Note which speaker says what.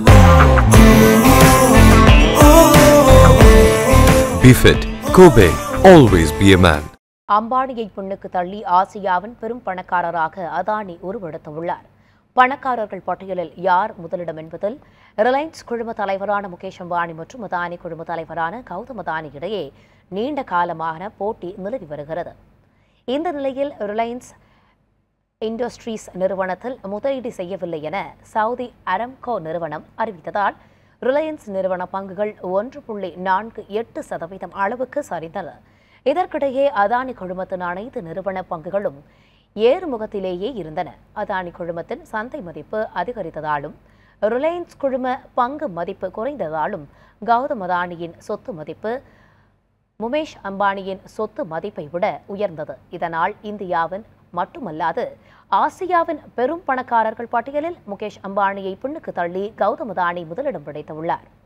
Speaker 1: Be fit. Kobe. Always be a man.
Speaker 2: அம்பானியை பின்னுக்கு தள்ளி ஆசியாவின் பெரும் பணக்காரராக அதானி உருவெடுத்துள்ளார் பணக்காரர்கள் பட்டியலில் யார் முதலிடம் என்பதில் ரிலையன்ஸ் குழும தலைவரான முகேஷ் அம்பானி மற்றும் அதானி குழும தலைவரான கௌதம் அதானி இடையே நீண்ட காலமான போட்டி நிலவி வருகிறது இந்த நிலையில் ரிலையன்ஸ் இண்டஸ்ட்ரீஸ் நிறுவனத்தில் முதலீடு செய்யவில்லை என சவுதி அரம்கோ நிறுவனம் அறிவித்ததால் ரிலையன்ஸ் நிறுவன பங்குகள் ஒன்று புள்ளி நான்கு எட்டு சதவீதம் அளவுக்கு சரிந்தன இதற்கிடையே அதானி குழுமத்தின் அனைத்து நிறுவன பங்குகளும் ஏறுமுகத்திலேயே இருந்தன அதானி குழுமத்தின் சந்தை மதிப்பு அதிகரித்ததாலும் ரிலையன்ஸ் குழும பங்கு மதிப்பு குறைந்ததாலும் கௌதம் அதானியின் சொத்து மதிப்பு முமேஷ் அம்பானியின் சொத்து மதிப்பை விட உயர்ந்தது இதனால் இந்தியாவின் மட்டுமல்லாது ஆசியாவின் பெரும் பணக்காரர்கள் பட்டியலில் முகேஷ் அம்பானியை பின்னுக்கு தள்ளி கௌதம் அதானி முதலிடம் பிடித்துள்ளார்